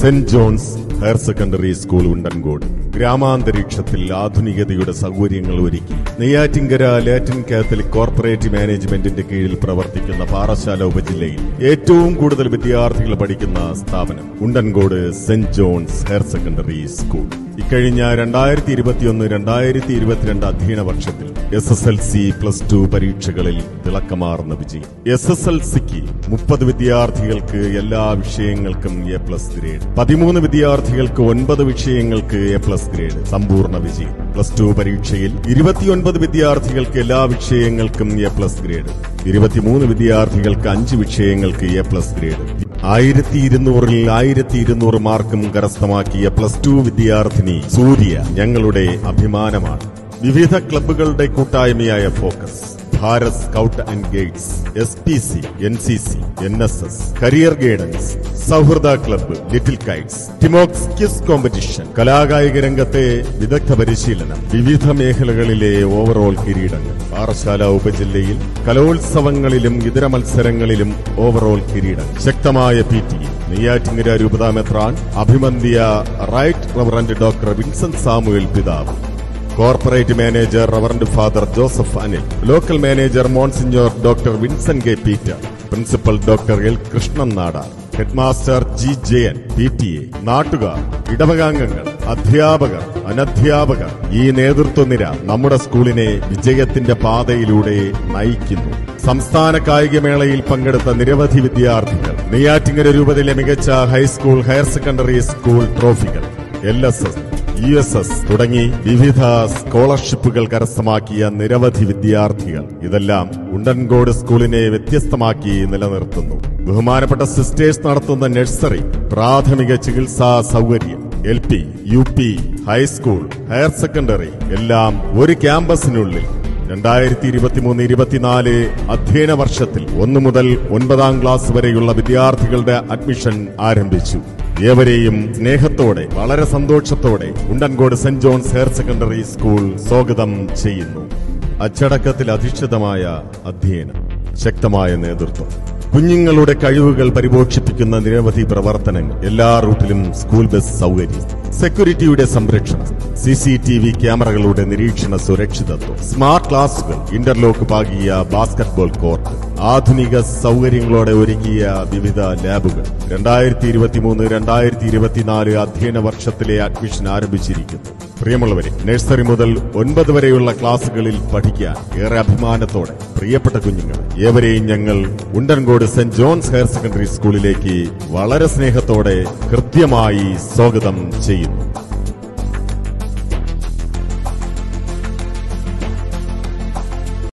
saint John's higher secondary school Undancode ഗ്രാമാന്തരീക്ഷത്തിൽ ആധുനികതയുടെ സൗകര്യങ്ങൾ ഒരുക്കി നെയ്യാറ്റിങ്കര ലാറ്റിൻ കാത്തലിക് കോർപ്പറേറ്റ് മാനേജ്മെന്റിന്റെ കീഴിൽ പ്രവർത്തിക്കുന്ന പാറശാല ഉപജില്ലയിൽ ഏറ്റവും കൂടുതൽ വിദ്യാർത്ഥികൾ പഠിക്കുന്ന സ്ഥാപനം Undancode Saint John's higher secondary school ഇക്കഴിഞ്ഞ രണ്ടായിരത്തി ഇരുപത്തിയൊന്ന് രണ്ടായിരത്തി ഇരുപത്തിരണ്ട് അധ്യയന വർഷത്തിൽ S S L C plus two പരീക്ഷകളിൽ തിളക്കമാർന്ന വിജയം എസ് എസ് എൽ സിക്ക് മുപ്പത് വിദ്യാർത്ഥികൾക്ക് എല്ലാ വിഷയങ്ങൾക്കും എ പ്ലസ് ഗ്രേഡ് പതിമൂന്ന് വിദ്യാർത്ഥികൾക്ക് ഒൻപത് വിഷയങ്ങൾക്ക് എ പ്ലസ് ഗ്രേഡ് സമ്പൂർണ്ണ വിജയം പ്ലസ് ടു പരീക്ഷയിൽ ഇരുപത്തിയൊൻപത് വിദ്യാർത്ഥികൾക്ക് എല്ലാ വിഷയങ്ങൾക്കും എ പ്ലസ് ഗ്രേഡ് ഇരുപത്തിമൂന്ന് വിദ്യാർത്ഥികൾക്ക് അഞ്ച് വിഷയങ്ങൾക്ക് എ പ്ലസ് ഗ്രേഡ് ആയിരത്തി ഇരുന്നൂറിൽ ആയിരത്തി ഇരുന്നൂറ് മാർക്കും കരസ്ഥമാക്കിയ പ്ലസ് ടു വിദ്യാർത്ഥിനി സൂര്യ ഞങ്ങളുടെ അഭിമാനമാണ് വിവിധ ക്ലബ്ബുകളുടെ കൂട്ടായ്മയായ focus Bharat scout and guides S P C N C C N S S career guidance സൗഹൃദ ക്ലബ്ബ് ലിറ്റിൽ കൈറ്റ്സ് ടിമോക്സ് കിസ് കോമ്പറ്റീഷൻ കലാകായിക രംഗത്തെ വിദഗ്ധ പരിശീലനം വിവിധ മേഖലകളിലെ ഓവറോൾ കിരീടങ്ങൾ പാറശാല ഉപജില്ലയിൽ കലോത്സവങ്ങളിലും ഇതര മത്സരങ്ങളിലും ഓവറോൾ കിരീടം ശക്തമായ പി ടി നെയ്യാറ്റിങ്കര രൂപതാമെത്രാൻ അഭിമന്തിയ right reverend doctor Vincent Samuel പിതാവ് corporate manager reverend father Joseph Anil local manager monsignor doctor Vincent K Peter principal doctor L Krishnan Nadar headmaster G Jayan P T A നാട്ടുകാർ ഇടവകാംഗങ്ങൾ അധ്യാപകർ അനധ്യാപകർ ഈ നേതൃത്വനിര നമ്മുടെ സ്കൂളിനെ വിജയത്തിന്റെ പാതയിലൂടെ നയിക്കുന്നു സംസ്ഥാന കായികമേളയിൽ പങ്കെടുത്ത നിരവധി വിദ്യാർത്ഥികൾ നെയ്യാറ്റിങ്ങര രൂപതയിലെ മികച്ച ഹൈസ്കൂൾ ഹയർ സെക്കൻഡറി സ്കൂൾ ട്രോഫികൾ L S S U S S തുടങ്ങി വിവിധ സ്കോളർഷിപ്പുകൾ കരസ്ഥമാക്കിയ നിരവധി വിദ്യാർത്ഥികൾ ഇതെല്ലാം ഉണ്ടൻകോട് സ്കൂളിനെ വ്യത്യസ്തമാക്കി നിലനിർത്തുന്നു ബഹുമാനപ്പെട്ട സിസ്റ്റേഴ്സ് നടത്തുന്ന നഴ്സറി പ്രാഥമിക ചികിത്സാ സൗകര്യം L P U P high school higher secondary എല്ലാം ഒരു ക്യാമ്പസിനുള്ളിൽ രണ്ടായിരത്തി ഇരുപത്തിമൂന്ന് ഇരുപത്തിനാല് അധ്യയന വർഷത്തിൽ ഒന്നു മുതൽ ഒൻപതാം ക്ലാസ് വരെയുള്ള വിദ്യാർത്ഥികളുടെ അഡ്മിഷൻ ആരംഭിച്ചു ഏവരെയും സ്നേഹത്തോടെ വളരെ സന്തോഷത്തോടെ Undancode Saint John's higher secondary school സ്വാഗതം ചെയ്യുന്നു അച്ചടക്കത്തിൽ അധിഷ്ഠിതമായ അധ്യയനം ശക്തമായ നേതൃത്വം കുഞ്ഞുങ്ങളുടെ കഴിവുകൾ പരിപോഷിപ്പിക്കുന്ന നിരവധി പ്രവർത്തനങ്ങൾ എല്ലാ റൂട്ടിലും സ്കൂൾ ബസ് സൗകര്യം സെക്യൂരിറ്റിയുടെ സംരക്ഷണം സി സി ടി വി ക്യാമറകളുടെ നിരീക്ഷണ സുരക്ഷിതത്വം സ്മാർട്ട് ക്ലാസുകൾ ഇന്റർലോക്ക് പാകിയ ബാസ്കറ്റ്ബോൾ കോർട്ട് ആധുനിക സൗകര്യങ്ങളോടെ ഒരുക്കിയ വിവിധ ലാബുകൾ രണ്ടായിരത്തി ഇരുപത്തിമൂന്ന് രണ്ടായിരത്തി ഇരുപത്തിനാല് അധ്യയന വർഷത്തിലെ അഡ്മിഷൻ ആരംഭിച്ചിരിക്കുന്നു പ്രിയമുള്ളവരെ നഴ്സറി മുതൽ ഒൻപത് വരെയുള്ള ക്ലാസുകളിൽ പഠിക്കാൻ ഏറെ അഭിമാനത്തോടെ പ്രിയപ്പെട്ട കുഞ്ഞുങ്ങൾ ഏവരെയും ഞങ്ങൾ Undancode Saint John's higher secondary സ്കൂളിലേക്ക് വളരെ സ്നേഹത്തോടെ കൃത്യമായി സ്വാഗതം ചെയ്യുന്നു